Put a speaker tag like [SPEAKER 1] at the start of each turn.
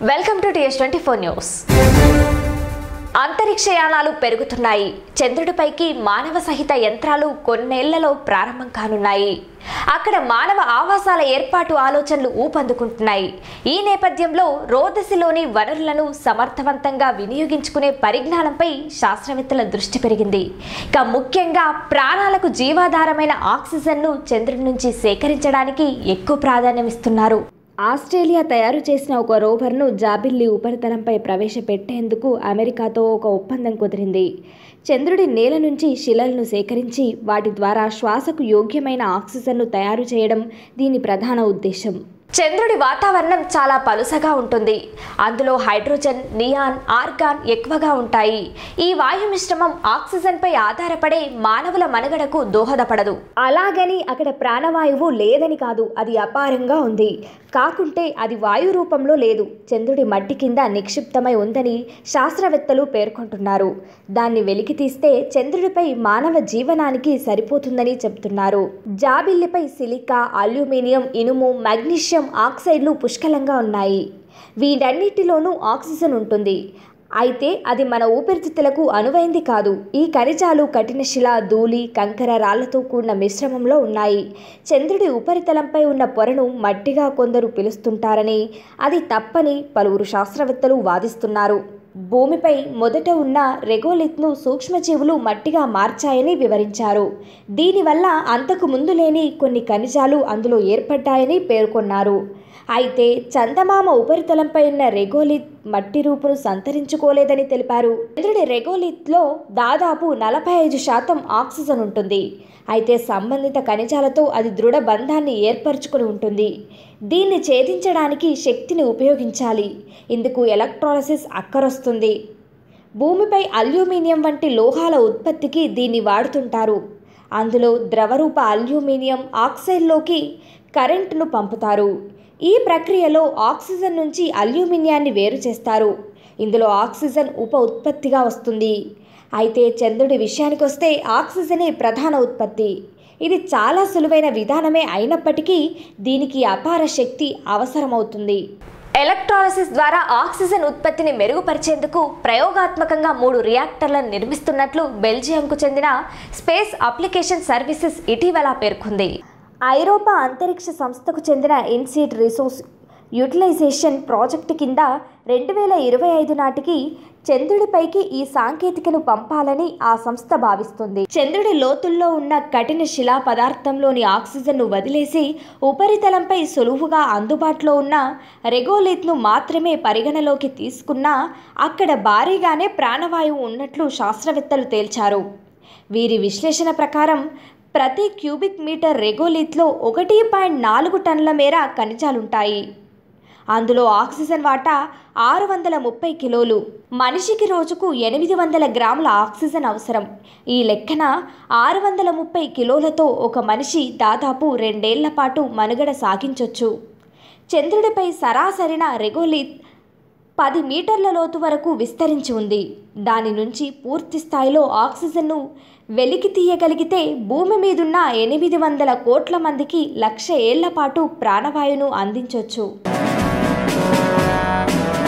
[SPEAKER 1] welcome to TS twenty four news అంతరిక్ష యానాలు పెరుగుతున్నాయి చంద్రుడిపైకి మానవ సహిత యంత్రాలు కొన్నేళ్లలో ప్రారంభం కానున్నాయి అక్కడ మానవ ఆవాసాల ఏర్పాటు ఆలోచనలు ఊపందుకుంటున్నాయి ఈ నేపథ్యంలో రోదసిలోని వనరులను సమర్థవంతంగా వినియోగించుకునే పరిజ్ఞానంపై శాస్త్రవేత్తల దృష్టి పెరిగింది ఇక ముఖ్యంగా ప్రాణాలకు జీవాధారమైన ఆక్సిజన్ను చంద్రుడి నుంచి సేకరించడానికి ఎక్కువ ప్రాధాన్యం ఇస్తున్నారు ఆస్ట్రేలియా తయారు చేసిన ఒక రోవర్ను జాబిల్లి ఉపరితలంపై ప్రవేశపెట్టేందుకు అమెరికాతో ఒక ఒప్పందం కుదిరింది చంద్రుడి నేల నుంచి శిలలను సేకరించి వాటి ద్వారా శ్వాసకు యోగ్యమైన ఆక్సిజన్ను తయారు చేయడం దీని ప్రధాన ఉద్దేశం చంద్రుడి వాతావరణం చాలా పలుసగా ఉంటుంది అందులో హైడ్రోజన్ నియాన్ ఆర్గాన్ ఎక్కువగా ఉంటాయి ఈ వాయు మిశ్రమం ఆక్సిజన్పై ఆధారపడే మానవుల మనుగడకు దోహదపడదు అలాగని అక్కడ ప్రాణవాయువు లేదని కాదు అది అపారంగా ఉంది కాకుంటే అది వాయు రూపంలో లేదు చంద్రుడి మట్టి కింద నిక్షిప్తమై ఉందని శాస్త్రవేత్తలు పేర్కొంటున్నారు దాన్ని వెలికి తీస్తే చంద్రుడిపై మానవ జీవనానికి సరిపోతుందని చెబుతున్నారు జాబిల్లిపై సిలికా అల్యూమినియం ఇనుము మెగ్నీషియం ఆక్సైడ్లు పుష్కలంగా ఉన్నాయి వీటన్నిటిలోనూ ఆక్సిజన్ ఉంటుంది అయితే అది మన ఊపిరితిత్తులకు అనువైంది కాదు ఈ ఖనిజాలు కఠినశిల ధూళి కంకర రాళ్లతో కూడిన మిశ్రమంలో ఉన్నాయి చంద్రుడి ఉపరితలంపై ఉన్న పొరను మట్టిగా కొందరు పిలుస్తుంటారని అది తప్పని పలువురు శాస్త్రవేత్తలు వాదిస్తున్నారు భూమిపై మొదట ఉన్న రెగోలిత్ను సూక్ష్మజీవులు మట్టిగా మార్చాయని వివరించారు దీనివల్ల అంతకు ముందు లేని కొన్ని ఖనిజాలు అందులో ఏర్పడ్డాయని పేర్కొన్నారు అయితే చందమామ ఉపరితలంపై ఉన్న రెగోలిత్ మట్టి రూపును సంతరించుకోలేదని తెలిపారు చంద్రుడి రెగోలిత్లో దాదాపు నలభై ఐదు శాతం ఆక్సిజన్ ఉంటుంది అయితే సంబంధిత ఖనిజాలతో అది దృఢ బంధాన్ని ఏర్పరచుకుని ఉంటుంది దీన్ని ఛేదించడానికి శక్తిని ఉపయోగించాలి ఇందుకు ఎలక్ట్రాలసిస్ అక్కరొస్తుంది భూమిపై అల్యూమినియం వంటి లోహాల ఉత్పత్తికి దీన్ని వాడుతుంటారు అందులో ద్రవరూప అల్యూమినియం ఆక్సైడ్లోకి కరెంటును పంపుతారు ఈ ప్రక్రియలో ఆక్సిజన్ నుంచి అల్యూమినియాన్ని వేరు చేస్తారు ఇందులో ఆక్సిజన్ ఉప ఉత్పత్తిగా వస్తుంది అయితే చంద్రుడి విషయానికొస్తే ఆక్సిజనే ప్రధాన ఉత్పత్తి ఇది చాలా సులువైన విధానమే అయినప్పటికీ దీనికి అపార శక్తి అవసరమవుతుంది ఎలక్ట్రాలసిస్ ద్వారా ఆక్సిజన్ ఉత్పత్తిని మెరుగుపరిచేందుకు ప్రయోగాత్మకంగా మూడు రియాక్టర్లను నిర్మిస్తున్నట్లు బెల్జియంకు చెందిన స్పేస్ అప్లికేషన్ సర్వీసెస్ ఇటీవల పేర్కొంది ఐరోపా అంతరిక్ష సంస్థకు చెందిన ఇన్సీట్ రిసోర్స్ యూటిలైజేషన్ ప్రాజెక్టు కింద రెండు వేల ఇరవై ఐదు నాటికి చంద్రుడిపైకి ఈ సాంకేతికను పంపాలని ఆ సంస్థ భావిస్తుంది చంద్రుడి లోతుల్లో ఉన్న కఠిన శిలా పదార్థంలోని ఆక్సిజన్ను వదిలేసి ఉపరితలంపై సులువుగా అందుబాటులో ఉన్న రెగోలిత్ను మాత్రమే పరిగణలోకి తీసుకున్నా అక్కడ భారీగానే ప్రాణవాయువు ఉన్నట్లు శాస్త్రవేత్తలు తేల్చారు వీరి విశ్లేషణ ప్రకారం ప్రతి క్యూబిక్ మీటర్ రెగోలిత్లో ఒకటి పాయింట్ నాలుగు టన్నుల మేర ఖనిజాలుంటాయి అందులో ఆక్సిజన్ వాటా ఆరు వందల ముప్పై కిలోలు మనిషికి రోజుకు ఎనిమిది వందల గ్రాముల ఆక్సిజన్ అవసరం ఈ లెక్కన ఆరు వందల ముప్పై కిలోలతో ఒక మనిషి దాదాపు రెండేళ్ల పాటు మనుగడ సాగించొచ్చు చంద్రుడిపై సరాసరిన రెగోలిత్ పది మీటర్ల లోతు వరకు విస్తరించి ఉంది దాని నుంచి పూర్తి స్థాయిలో ఆక్సిజన్ను వెలికి తీయగలిగితే భూమి మీదున్న ఎనిమిది వందల కోట్ల మందికి లక్ష ఏళ్ల పాటు ప్రాణవాయువును అందించవచ్చు